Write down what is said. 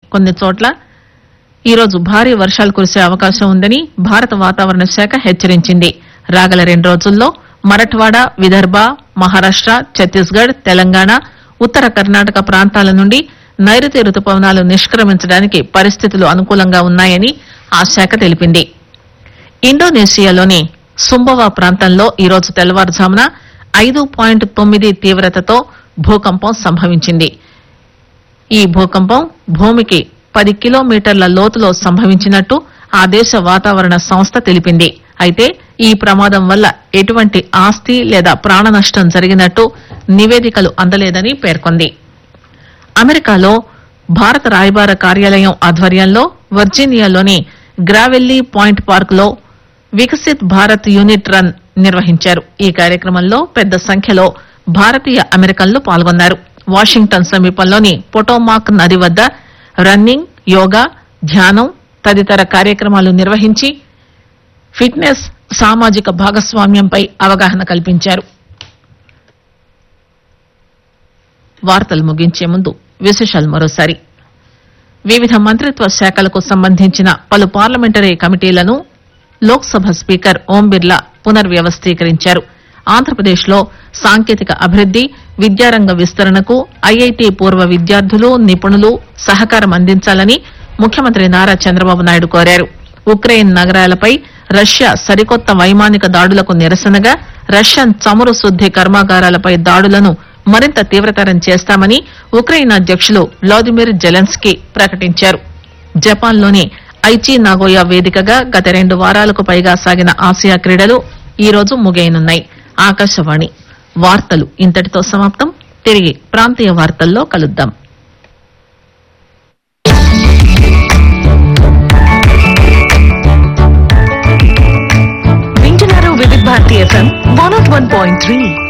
కొన్ని చోట్ల ఈరోజు భారీ వర్షాలు కురిసే అవకాశం ఉందని భారత వాతావరణ శాఖ హెచ్చరించింది రాగల రెండు రోజుల్లో మరఠ్వాడ విదర్భ మహారాష్ట ఛత్తీస్గఢ్ తెలంగాణ ఉత్తర కర్ణాటక ప్రాంతాల నుండి నైరుతి రుతుపవనాలు నిష్క్రమించడానికి పరిస్థితులు అనుకూలంగా ఉన్నాయని ఆ శాఖ తెలిపింది ఇండోనేషియాలోని సుంబవా ప్రాంతంలో ఈరోజు తెల్లవారుజామున ఐదు పాయింట్ తొమ్మిది తీవ్రతతో భూకంపం సంభవించింది ఈ భూకంపం భూమికి పది కిలోమీటర్ల లోతులో సంభవించినట్టు ఆ దేశ వాతావరణ సంస్థ తెలిపింది అయితే ఈ ప్రమాదం వల్ల ఎటువంటి ఆస్తి లేదా ప్రాణ నష్టం జరిగినట్టు నివేదికలు అందలేదని పేర్కొంది అమెరికాలో భారత రాయబార కార్యాలయం ఆధ్వర్యంలో వర్జీనియాలోని గ్రావెల్లీ పాయింట్ పార్క్ లో వికసిత్ భారత్ యూనిట్ రన్ నిర్వహించారు ఈ కార్యక్రమంలో పెద్ద సంఖ్యలో భారతీయ అమెరికన్లు పాల్గొన్నారు వాషింగ్టన్ సమీపంలోని పొటోమాక్ నది వద్ద రన్నింగ్ యోగా ధ్యానం తదితర కార్యక్రమాలు నిర్వహించి ఫిట్నెస్ సామాజిక భాగస్వామ్యంపై అవగాహన కల్పించారు వార్తలు ముగించే ముందు విశేషాలు మరోసారి వివిధ మంత్రిత్వ శాఖలకు సంబంధించిన పలు పార్లమెంటరీ కమిటీలను లోక్సభ స్పీకర్ ఓం బిర్లా పునర్వ్యవస్థీకరించారు ఆంధ్రప్రదేశ్ లో సాంకేతిక అభివృద్ది విద్యారంగ విస్తరణకు ఐఐటి పూర్వ విద్యార్థులు నిపుణులు సహకారం అందించాలని ముఖ్యమంత్రి నారా చంద్రబాబు నాయుడు కోరారు ఉక్రెయిన్ నగరాలపై రష్యా సరికొత్త వైమానిక దాడులకు నిరసనగా రష్యన్ చమురు శుద్ది కర్మాగారాలపై దాడులను మరింత తీవ్రతరం చేస్తామని ఉక్రెయిన్ అధ్యక్షులు వ్లాదిమిర్ జెలెన్స్కీ ప్రకటించారు జపాన్లోని ఐచి నాగోయా వేదికగా గత రెండు వారాలకు పైగా సాగిన ఆసియా క్రీడలు ఈ రోజు ముగియనున్నాయి ఆకాశవాణి వార్తలు ఇంతటితో సమాప్తం తిరిగి ప్రాంతీయ వార్తల్లో కలుద్దాం వింటున్నారు Vividh Bharati FM one of one point three